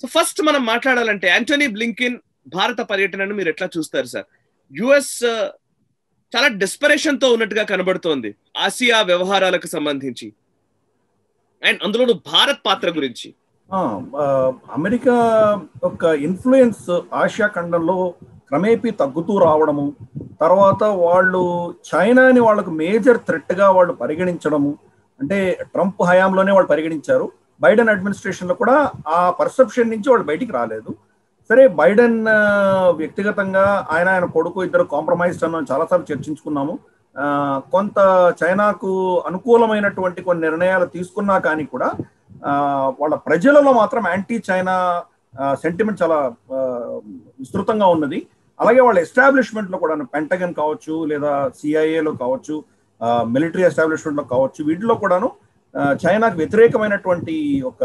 First మనం మాట్లాడాలంటే Anthony Blinken భారత పర్యటనను మీరు ఎట్లా చూస్తారు సార్ యుఎస్ చాలా డెస్పరేషన్ తో ఉన్నట్టుగా కనబడుతోంది ఆసియా వ్యవహారాలకు సంబంధించి అండ్ అందులోను భారత్ పాత్ర గురించి ఆ, ఆ, అమెరికా యొక్క ఇన్ఫ్లుయెన్స్ ఆసియా ఖండంలో క్రమేపీ తగ్గుతూ రావడము తర్వాత వాళ్ళు చైనాని వాళ్ళకు మేజర్ థ్రెట్గా వాళ్ళు పరిగణించడము అంటే ట్రంప్ హయాంలోనే వాళ్ళు పరిగణించారు బైడెన్ అడ్మినిస్ట్రేషన్లో కూడా ఆ పర్సెప్షన్ నుంచి వాళ్ళు బయటికి రాలేదు సరే బైడెన్ ఆ, వ్యక్తిగతంగా ఆయన ఆయన కొడుకు ఇద్దరు కాంప్రమైజ్ అన్న చాలాసార్లు చర్చించుకున్నాము ఆ, కొంత చైనాకు అనుకూలమైనటువంటి కొన్ని నిర్ణయాలు తీసుకున్నా కానీ కూడా ఆ, వాళ్ళ ప్రజలలో మాత్రం యాంటీ చైనా సెంటిమెంట్ చాలా ఆ, విస్తృతంగా ఉన్నది అలాగే వాళ్ళ ఎస్టాబ్లిష్మెంట్లో కూడా పెంటగన్ కావచ్చు లేదా సిఐఏలో కావచ్చు మిలిటరీ ఎస్టాబ్లిష్మెంట్లో కావచ్చు వీటిలో కూడాను ఆ, చైనాకు వ్యతిరేకమైనటువంటి ఒక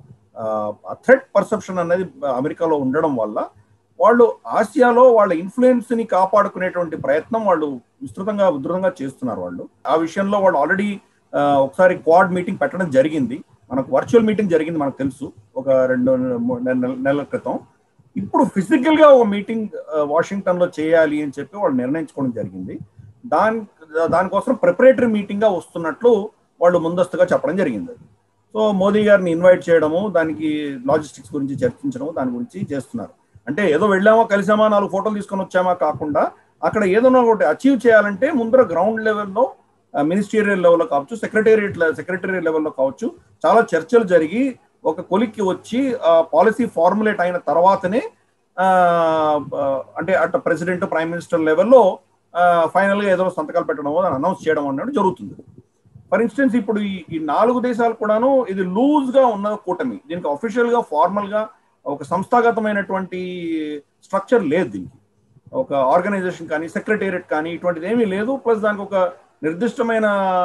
థ్రెట్ పర్సెప్షన్ అనేది అమెరికాలో ఉండడం వల్ల వాళ్ళు ఆసియాలో వాళ్ళ ఇన్ఫ్లుయెన్స్ ని కాపాడుకునేటువంటి ప్రయత్నం వాళ్ళు విస్తృతంగా ఉధృతంగా చేస్తున్నారు వాళ్ళు ఆ విషయంలో వాళ్ళు ఆల్రెడీ ఒకసారి క్వాడ్ మీటింగ్ పెట్టడం జరిగింది మనకు వర్చువల్ మీటింగ్ జరిగింది మనకు తెలుసు ఒక రెండు మూడు నెల- నెలల క్రితం ఇప్పుడు ఫిజికల్ గా ఒక మీటింగ్ వాషింగ్టన్ లో చేయాలి అని చెప్పి వాళ్ళు నిర్ణయించుకోవడం జరిగింది దాని దానికోసం ప్రిపరేటరీ మీటింగ్ గా వస్తున్నట్లు వాళ్ళు ముందస్తుగా చెప్పడం జరిగింది సో మోదీ గారిని ఇన్వైట్ చేయడము దానికి లాజిస్టిక్స్ గురించి చర్చించడము దాని గురించి చేస్తున్నారు అంటే ఏదో వెళ్ళామా కలిసామా నాలుగు ఫోటోలు తీసుకొని వచ్చామా కాకుండా అక్కడ ఏదైనా ఒకటి అచీవ్ చేయాలంటే ముందర గ్రౌండ్ లెవెల్లో మినిస్టీరియల్ లెవెల్లో కావచ్చు సెక్రటేరియట్ సెక్రటరీ లెవెల్లో కావచ్చు చాలా చర్చలు జరిగి ఒక కొలిక్కి వచ్చి పాలసీ ఫార్ములేట్ అయిన తర్వాతనే ఆ, ఆ, అంటే అటు ప్రెసిడెంట్ ప్రైమ్ మినిస్టర్ లెవెల్లో ఫైనల్ గా ఏదో సంతకాలు పెట్టడం అనౌన్స్ చేయడం అన్నట్టు జరుగుతుంది ఫర్ ఇన్స్టెన్స్ ఇప్పుడు ఈ ఈ నాలుగు దేశాలు కూడాను ఇది లూజ్ గా ఉన్న కూటమి దీనికి అఫీషియల్ గా ఫార్మల్ గా ఒక సంస్థాగతమైనటువంటి స్ట్రక్చర్ లేదు దీనికి ఒక ఆర్గనైజేషన్ కానీ సెక్రటేరియట్ కానీ ఇటువంటిది ఏమీ లేదు ప్లస్ దానికి ఒక నిర్దిష్టమైన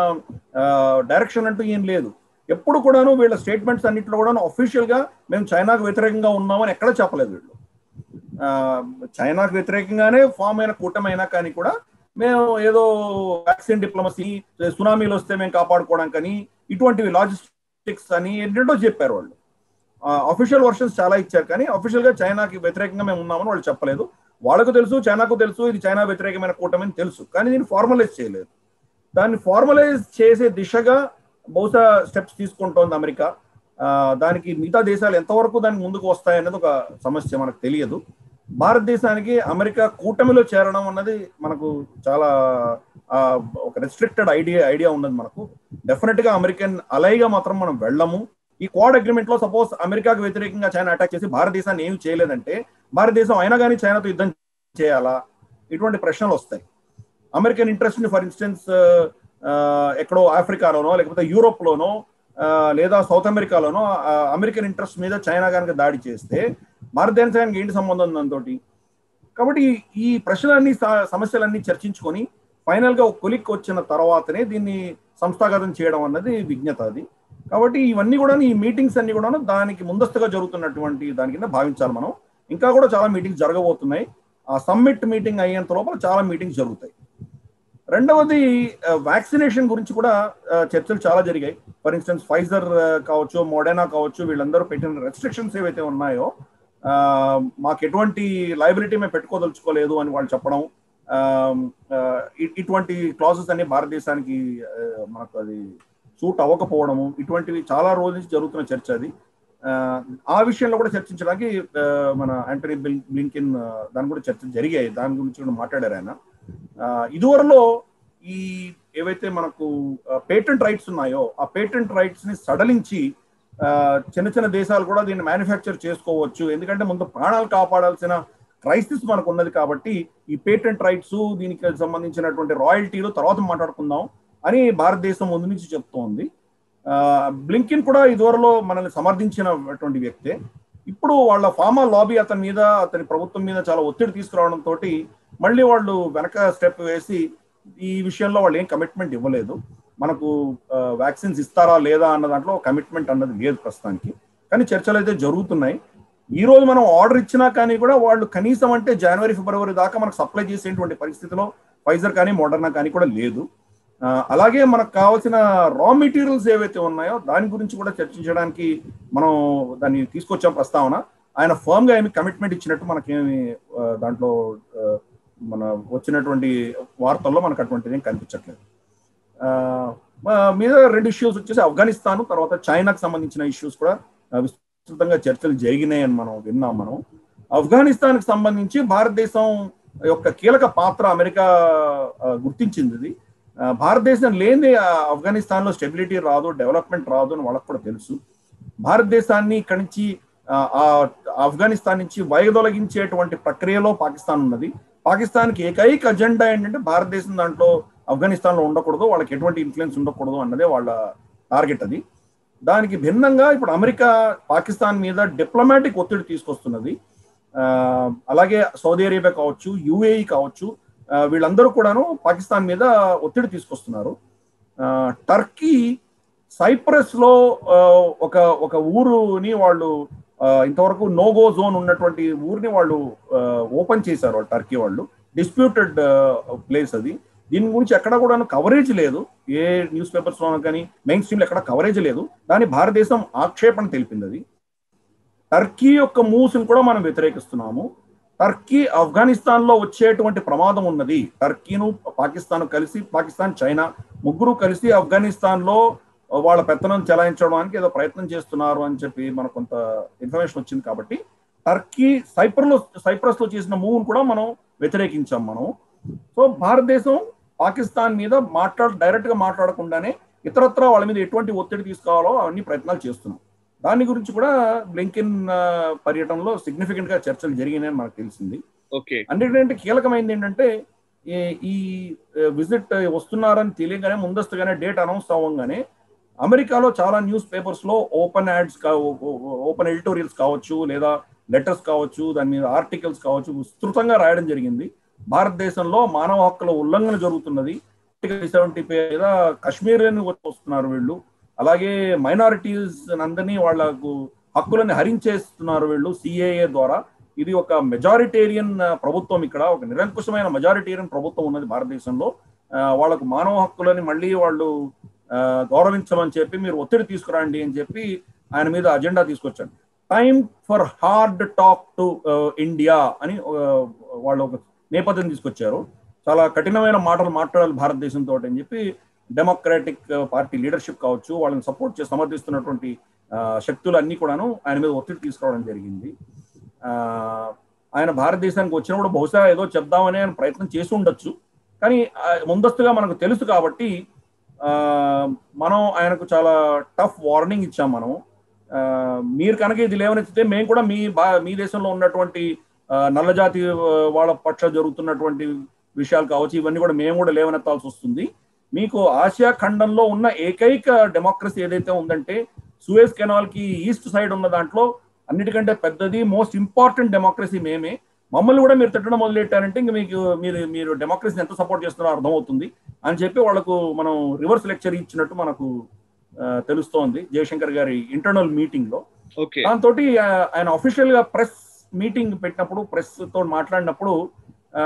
డైరెక్షన్ అంటూ ఏం లేదు ఎప్పుడు కూడాను వీళ్ళ స్టేట్మెంట్స్ అన్నింటిలో కూడా అఫీషియల్ గా మేము చైనాకు వ్యతిరేకంగా ఉన్నామని ఎక్కడ చెప్పలేదు వీళ్ళు ఆ, చైనాకు వ్యతిరేకంగానే ఫామ్ అయిన కూటమి అయినా కానీ కూడా మేము ఏదో వ్యాక్సిన్ డిప్లొమసీ సునామీలు వస్తే మేము కాపాడుకోవడం కానీ ఇటువంటివి లాజిస్టిక్స్ అని ఏంటంటో చెప్పారు వాళ్ళు అఫీషియల్ వర్షన్స్ చాలా ఇచ్చారు కానీ అఫీషియల్ గా చైనాకి వ్యతిరేకంగా మేము ఉన్నామని వాళ్ళు చెప్పలేదు వాళ్ళకు తెలుసు చైనాకు తెలుసు ఇది చైనా వ్యతిరేకమైన కూటమి అని తెలుసు కానీ దీన్ని ఫార్మలైజ్ చేయలేదు దాన్ని ఫార్మలైజ్ చేసే దిశగా బహుశా స్టెప్స్ తీసుకుంటోంది అమెరికా ఆ, దానికి మిగతా దేశాలు ఎంతవరకు దానికి ముందుకు వస్తాయన్నది ఒక సమస్య మనకు తెలియదు భారతదేశానికి అమెరికా కూటమిలో చేరడం అన్నది మనకు చాలా ఆ, ఒక రెస్ట్రిక్టెడ్ ఐడియా ఐడియా ఉన్నది మనకు డెఫినెట్ గా అమెరికన్ అలైగా మాత్రం మనం వెళ్ళము ఈ క్వాడ్ అగ్రిమెంట్ లో సపోజ్ అమెరికాకు వ్యతిరేకంగా చైనా అటాక్ చేసి భారతదేశాన్ని ఏమి చేయలేదంటే భారతదేశం అయినా కానీ చైనాతో యుద్ధం చేయాలా ఇటువంటి ప్రశ్నలు వస్తాయి అమెరికన్ ఇంట్రెస్ట్ ని ఫర్ ఇన్స్టెన్స్ ఎక్కడో ఆఫ్రికాలోనో లేకపోతే యూరోప్ లోనో ఆ, లేదా సౌత్ అమెరికాలోనో ఆ, అమెరికన్ ఇంట్రెస్ట్ మీద చైనా కనుక దాడి చేస్తే భారతదేశానికి ఏంటి సంబంధం దాంతో కాబట్టి ఈ- ఈ ప్రశ్నలన్నీ స- సమస్యలన్నీ చర్చించుకొని ఫైనల్ గా ఒక కొలిక్ వచ్చిన తర్వాతనే దీన్ని సంస్థాగతం చేయడం అన్నది విజ్ఞత అది కాబట్టి ఇవన్నీ కూడా ఈ మీటింగ్స్ అన్ని కూడా దానికి ముందస్తుగా జరుగుతున్నటువంటి దాని కింద భావించాలి మనం ఇంకా కూడా చాలా మీటింగ్స్ జరగబోతున్నాయి ఆ సమ్మిట్ మీటింగ్ అయ్యేంత లోపల చాలా మీటింగ్స్ జరుగుతాయి రెండవది వ్యాక్సినేషన్ గురించి కూడా ఆ, చర్చలు చాలా జరిగాయి ఫర్ ఇన్స్టెన్స్ ఫైజర్ కావచ్చు మోడర్నా కావచ్చు వీళ్ళందరూ పెట్టిన రెస్ట్రిక్షన్స్ ఏవైతే ఉన్నాయో ఆ, మాకు ఎటువంటి లైబిలిటీ మేము పెట్టుకోదలుచుకోలేదు అని వాళ్ళు చెప్పడం ఆ, ఆ, ఇ- ఇటువంటి క్లాజెస్ అన్ని భారతదేశానికి ఆ, మనకు అది సూట్ అవ్వకపోవడము ఇటువంటివి చాలా రోజుల నుంచి జరుగుతున్న చర్చ అది ఆ, ఆ విషయంలో కూడా చర్చించడానికి ఆ, మన యాంటనీ బిల్ బ్లింకిన్ ఆ, దాని కూడా చర్చ జరిగాయి దాని గురించి కూడా మాట్లాడారు ఆయన ఆ, ఇదివరలో ఈ ఏవైతే మనకు పేటెంట్ రైట్స్ ఉన్నాయో ఆ పేటెంట్ రైట్స్ ని సడలించి ఆ, చిన్న చిన్న దేశాలు కూడా దీన్ని మ్యానుఫ్యాక్చర్ చేసుకోవచ్చు ఎందుకంటే ముందు ప్రాణాలు కాపాడాల్సిన క్రైసిస్ మనకు ఉన్నది కాబట్టి ఈ పేటెంట్ రైట్స్ దీనికి సంబంధించినటువంటి రాయల్టీలు తర్వాత మాట్లాడుకుందాం అని భారతదేశం ముందు నుంచి చెప్తోంది ఆ, బ్లింకిన్ కూడా ఇదివరలో మనల్ని సమర్థించినటువంటి వ్యక్తే ఇప్పుడు వాళ్ళ ఫార్మా లాబీ అతని మీద అతని ప్రభుత్వం మీద చాలా ఒత్తిడి తీసుకురావడం తోటి మళ్ళీ వాళ్ళు వెనక స్టెప్ వేసి ఈ విషయంలో వాళ్ళు ఏం కమిట్మెంట్ ఇవ్వలేదు మనకు వ్యాక్సిన్స్ ఇస్తారా లేదా అన్న దాంట్లో కమిట్మెంట్ అన్నది లేదు ప్రస్తుతానికి కానీ చర్చలు అయితే జరుగుతున్నాయి ఈ రోజు మనం ఆర్డర్ ఇచ్చినా కానీ కూడా వాళ్ళు కనీసం అంటే జనవరి ఫిబ్రవరి దాకా మనకు సప్లై చేసేటువంటి పరిస్థితిలో ఫైజర్ కానీ మోడర్నా కానీ కూడా లేదు ఆ, అలాగే మనకు కావాల్సిన రా మెటీరియల్స్ ఏవైతే ఉన్నాయో దాని గురించి కూడా చర్చించడానికి మనం దాన్ని తీసుకొచ్చాం ప్రస్తావన ఆయన ఫర్మ్ గా ఏమి కమిట్మెంట్ ఇచ్చినట్టు మనకేమి ఆ, దాంట్లో ఆ, మన వచ్చినటువంటి వార్తల్లో మనకు అటువంటిది ఏం కనిపించట్లేదు ఆ, మా మీద రెండు ఇష్యూస్ వచ్చేసి ఆఫ్ఘనిస్తాన్ తర్వాత చైనాకు సంబంధించిన ఇష్యూస్ కూడా ఆ, విస్తృతంగా చర్చలు జరిగినాయని మనం విన్నాం మనం ఆఫ్ఘనిస్తాన్కి సంబంధించి భారతదేశం యొక్క కీలక పాత్ర అమెరికా ఆ, గుర్తించింది ఇది ఆ, భారతదేశం లేని ఆఫ్ఘనిస్తాన్లో స్టెబిలిటీ రాదు డెవలప్మెంట్ రాదు అని వాళ్ళకు కూడా తెలుసు భారతదేశాన్ని ఇక్కడి నుంచి ఆ, ఆ ఆఫ్ఘనిస్తాన్ నుంచి వైదొలగించేటువంటి ప్రక్రియలో పాకిస్తాన్ ఉన్నది పాకిస్తాన్కి ఏకైక అజెండా ఏంటంటే భారతదేశం దాంట్లో ఆఫ్ఘనిస్తాన్లో ఉండకూడదు వాళ్ళకి ఎటువంటి ఇన్ఫ్లుయెన్స్ ఉండకూడదు అన్నదే వాళ్ళ టార్గెట్ అది దానికి భిన్నంగా ఇప్పుడు అమెరికా పాకిస్తాన్ మీద డిప్లొమాటిక్ ఒత్తిడి తీసుకొస్తున్నది ఆ, అలాగే సౌదీ అరేబియా కావచ్చు యుఏఈ కావచ్చు ఆ, వీళ్ళందరూ కూడాను పాకిస్తాన్ మీద ఒత్తిడి తీసుకొస్తున్నారు ఆ, టర్కీ సైప్రస్ లో ఆ, ఒక ఒక ఊరుని వాళ్ళు ఆ, ఇంతవరకు నోగో జోన్ ఉన్నటువంటి ఊరిని వాళ్ళు ఓపెన్ చేశారు వాళ్ళు టర్కీ వాళ్ళు డిస్ప్యూటెడ్ ప్లేస్ అది దీని గురించి ఎక్కడ కూడా కవరేజ్ లేదు ఏ న్యూస్ పేపర్స్ లో కానీ మెయిన్ స్ట్రీమ్ ఎక్కడ కవరేజ్ లేదు దాని భారతదేశం ఆక్షేపణ తెలిపింది అది టర్కీ యొక్క మూవ్స్ కూడా మనం వ్యతిరేకిస్తున్నాము టర్కీ ఆఫ్ఘనిస్తాన్ లో వచ్చేటువంటి ప్రమాదం ఉన్నది టర్కీను పాకిస్తాన్ కలిసి పాకిస్తాన్ చైనా ముగ్గురు కలిసి ఆఫ్ఘనిస్తాన్ లో వాళ్ళ పెత్తనం చెలాయించడానికి ఏదో ప్రయత్నం చేస్తున్నారు అని చెప్పి మనకు కొంత ఇన్ఫర్మేషన్ వచ్చింది కాబట్టి టర్కీ సైప్రలో సైప్రస్ లో చేసిన మూవ్ కూడా మనం వ్యతిరేకించాం మనం సో భారతదేశం పాకిస్తాన్ మీద మాట్లాడ డైరెక్ట్ గా మాట్లాడకుండానే ఇతరత్ర వాళ్ళ మీద ఎటువంటి ఒత్తిడి తీసుకోవాలో అవన్నీ ప్రయత్నాలు చేస్తున్నాం దాని గురించి కూడా బ్లింకిన్ ఆ, పర్యటనలో సిగ్నిఫికెంట్ గా చర్చలు జరిగినాయని మనకు తెలిసింది ఓకే అన్నిటికంటే కీలకమైనది ఏంటంటే ఈ- ఈ విజిట్ వస్తున్నారని తెలియగానే ముందస్తుగానే డేట్ అనౌన్స్ అవ్వగానే అమెరికాలో చాలా న్యూస్ పేపర్స్ లో ఓపెన్ యాడ్స్ ఓపెన్ ఎడిటోరియల్స్ కావచ్చు లేదా లెటర్స్ కావచ్చు దాని మీద ఆర్టికల్స్ కావచ్చు విస్తృతంగా రాయడం జరిగింది భారతదేశంలో మానవ హక్కుల ఉల్లంఘన జరుగుతున్నది సెవెంటీ మీద కాశ్మీర్ వస్తున్నారు వీళ్ళు అలాగే మైనారిటీస్ అందరినీ వాళ్ళకు హక్కులని హరించేస్తున్నారు వీళ్ళు సిఏఏ ద్వారా ఇది ఒక మెజారిటేరియన్ ప్రభుత్వం ఇక్కడ ఒక నిరంకుశమైన మెజారిటేరియన్ ప్రభుత్వం ఉన్నది భారతదేశంలో ఆ, వాళ్ళకు మానవ హక్కులని మళ్ళీ వాళ్ళు ఆ, గౌరవించమని చెప్పి మీరు ఒత్తిడి తీసుకురండి అని చెప్పి ఆయన మీద అజెండా తీసుకొచ్చాడు time for hard talk to India అని ఆ, వాళ్ళు ఒక నేపథ్యం తీసుకొచ్చారు చాలా కఠినమైన మాటలు మాట్లాడాలి భారతదేశంతో అని చెప్పి డెమోక్రాటిక్ పార్టీ లీడర్షిప్ కావచ్చు వాళ్ళని సపోర్ట్ చేసి సమర్థిస్తున్నటువంటి ఆ, శక్తులు అన్ని కూడాను ఆయన మీద ఒత్తిడి తీసుకురావడం జరిగింది ఆ, ఆయన భారతదేశానికి వచ్చినప్పుడు బహుశా ఏదో చెప్దామని ఆయన ప్రయత్నం చేసి ఉండొచ్చు కానీ ఆ, ముందస్తుగా మనకు తెలుసు కాబట్టి ఆ, మనం ఆయనకు చాలా టఫ్ వార్నింగ్ ఇచ్చాం మనం ఆ, మీరు కనుక ఇది లేవనెత్తితే మేము కూడా మీ బా మీ దేశంలో ఉన్నటువంటి ఆ, నల్లజాతి ఆ, వాళ్ళ పట్ల జరుగుతున్నటువంటి విషయాలు కావచ్చు ఇవన్నీ కూడా మేము కూడా లేవనెత్తాల్సి వస్తుంది మీకు ఆసియా ఖండంలో ఉన్న ఏకైక డెమోక్రసీ ఏదైతే ఉందంటే సూయస్ కెనాల్ కి ఈస్ట్ సైడ్ ఉన్న దాంట్లో అన్నిటికంటే పెద్దది మోస్ట్ ఇంపార్టెంట్ డెమోక్రసీ మేమే మమ్మల్ని కూడా మీరు తిట్టడం మొదలెట్టారంటే ఇంక మీకు మీరు మీరు డెమోక్రసీని ఎంత సపోర్ట్ చేస్తున్నారో అర్థమవుతుంది అని చెప్పి వాళ్ళకు మనం రివర్స్ లెక్చర్ ఇచ్చినట్టు మనకు ఆ, తెలుస్తోంది జయశంకర్ గారి ఇంటర్నల్ మీటింగ్ లో ఓకే దాంతో ఆయన అఫీషియల్ గా ప్రెస్ మీటింగ్ పెట్టినప్పుడు ప్రెస్ తో మాట్లాడినప్పుడు ఆ,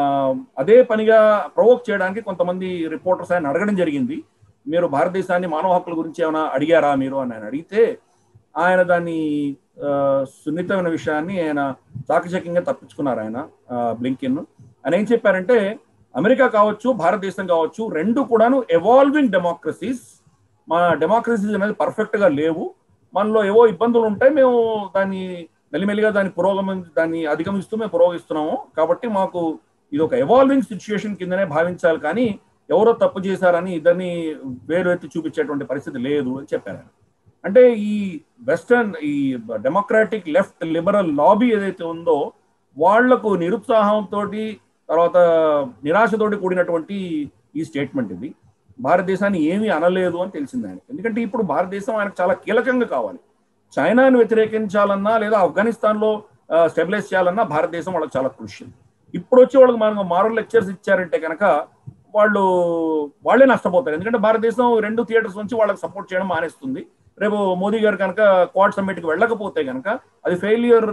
అదే పనిగా ప్రొవోక్ చేయడానికి కొంతమంది రిపోర్టర్స్ ఆయన అడగడం జరిగింది మీరు భారతదేశాన్ని మానవ హక్కుల గురించి ఏమైనా అడిగారా మీరు అని ఆయన అడిగితే ఆయన దాన్ని ఆ, సున్నితమైన విషయాన్ని ఆయన చాకచక్యంగా తప్పించుకున్నారు ఆయన బ్లింకిన్ ఆయన ఏం చెప్పారంటే అమెరికా కావచ్చు భారతదేశం కావచ్చు రెండు కూడాను ఎవాల్వింగ్ డెమోక్రసీస్ మా డెమోక్రసీస్ అనేది పర్ఫెక్ట్ గా లేవు మనలో ఏవో ఇబ్బందులు ఉంటాయి మేము దాన్ని మెల్లిమెల్లిగా దాన్ని పురోగమ దాన్ని అధిగమిస్తూ మేము పురోగిస్తున్నాము కాబట్టి మాకు ఇది ఒక ఎవాల్వింగ్ సిచ్యుయేషన్ కిందనే భావించాలి కానీ ఎవరో తప్పు చేశారని ఇద్దరిని వేరు ఎత్తి చూపించేటువంటి పరిస్థితి లేదు అని చెప్పారు ఆయన. అంటే ఈ వెస్టర్న్ ఈ డెమోక్రాటిక్ లెఫ్ట్ లిబరల్ లాబీ ఏదైతే ఉందో వాళ్లకు నిరుత్సాహంతో తర్వాత నిరాశతోటి కూడినటువంటి ఈ స్టేట్మెంట్ ఇది భారతదేశాన్ని ఏమీ అనలేదు అని తెలిసింది ఆయన ఎందుకంటే ఇప్పుడు భారతదేశం ఆయనకు చాలా కీలకంగా కావాలి చైనాను వ్యతిరేకించాలన్నా లేదా ఆఫ్ఘనిస్తాన్లో స్టెబిలైజ్ చేయాలన్నా భారతదేశం వాళ్ళకి చాలా కృషి ఇప్పుడు వచ్చి వాళ్ళకి మనం మారల్ లెక్చర్స్ ఇచ్చారంటే కనుక వాళ్ళు వాళ్ళే నష్టపోతారు ఎందుకంటే భారతదేశం రెండు థియేటర్స్ నుంచి వాళ్ళకి సపోర్ట్ చేయడం మానేస్తుంది రేపు మోదీ గారు కనుక క్వాడ్ సమ్మిట్కి వెళ్ళకపోతే కనుక అది ఫెయిలియర్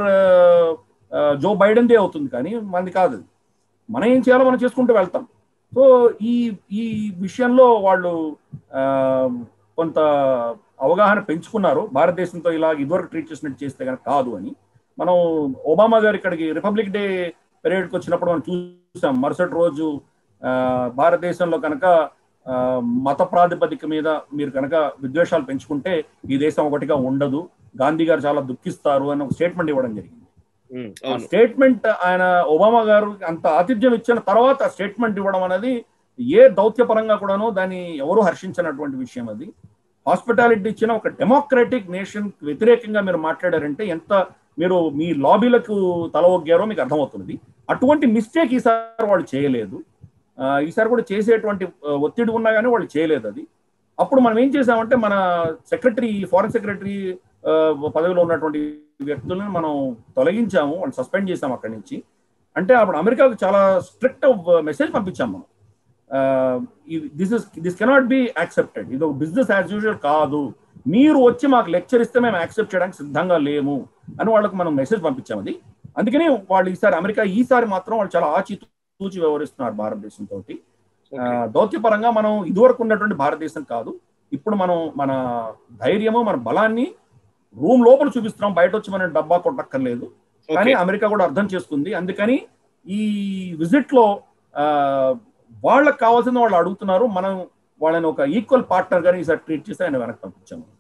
జో బైడెన్దే అవుతుంది కానీ మనది కాదు అది. మనం ఏం చేయాలో మనం చేసుకుంటూ వెళ్తాం సో ఈ ఈ విషయంలో వాళ్ళు ఆ, కొంత అవగాహన పెంచుకున్నారు భారతదేశంతో ఇలా ఇదివరకు ట్రీట్ చేసినట్టు చేస్తే కనుక కాదు అని మనం ఒబామా గారు ఇక్కడికి రిపబ్లిక్ డే పెరేడ్కి వచ్చినప్పుడు మనం చూసాం మరుసటి రోజు ఆ, భారతదేశంలో కనుక ఆ, మత ప్రాతిపదిక మీద మీరు కనుక విద్వేషాలు పెంచుకుంటే ఈ దేశం ఒకటిగా ఉండదు గాంధీ గారు చాలా దుఃఖిస్తారు అని ఒక స్టేట్మెంట్ ఇవ్వడం జరిగింది ఉమ్, ఆ అవును స్టేట్మెంట్ ఆయన ఒబామా గారు అంత ఆతిథ్యం ఇచ్చిన తర్వాత స్టేట్మెంట్ ఇవ్వడం అనేది ఏ దౌత్యపరంగా కూడాను దాన్ని ఎవరు హర్షించినటువంటి విషయం అది హాస్పిటాలిటీ ఇచ్చిన ఒక డెమోక్రటిక్ నేషన్ వ్యతిరేకంగా మీరు మాట్లాడారంటే ఎంత మీరు మీ లాబీలకు తల ఒగ్గారో మీకు అర్థమవుతుంది అటువంటి మిస్టేక్ ఈసారి వాళ్ళు చేయలేదు ఆ, ఈసారి కూడా చేసేటువంటి ఆ, ఒత్తిడి ఉన్నా కానీ వాళ్ళు చేయలేదు అది అప్పుడు మనం ఏం చేసామంటే మన సెక్రటరీ ఫారెన్ సెక్రటరీ పదవిలో ఉన్నటువంటి వ్యక్తులను మనం తొలగించాము వాళ్ళు సస్పెండ్ చేసాము అక్కడి నుంచి అంటే అప్పుడు అమెరికాకు చాలా స్ట్రిక్ట్ మెసేజ్ పంపించాం మనం this is this cannot be accepted ఇది ఒక బిజినెస్ యాజ్ యూజువల్ కాదు మీరు వచ్చి మాకు లెక్చర్ ఇస్తే మేము యాక్సెప్ట్ చేయడానికి సిద్ధంగా లేము అని వాళ్ళకి మనం మెసేజ్ పంపించాం అది అందుకని వాళ్ళు ఈసారి అమెరికా ఈసారి మాత్రం వాళ్ళు చాలా ఆచి తూచి వ్యవహరిస్తున్నారు భారతదేశంతో ఆ, దౌత్యపరంగా మనం ఇదివరకు ఉన్నటువంటి భారతదేశం కాదు ఇప్పుడు మనం మన ధైర్యము మన బలాన్ని రూమ్ లోపల చూపిస్తున్నాం బయట వచ్చి మనం డబ్బా కొట్టక్కర్లేదు కానీ ఓకే అమెరికా కూడా అర్థం చేసుకుంది అందుకని ఈ విజిట్ లో ఆ, వాళ్ళకి కావాల్సింది వాళ్ళు అడుగుతున్నారు మనం వాళ్ళని ఒక ఈక్వల్ పార్ట్నర్ గానీ ఈసారి ట్రీట్ చేసి ఆయన వెనక్కి పంపించాము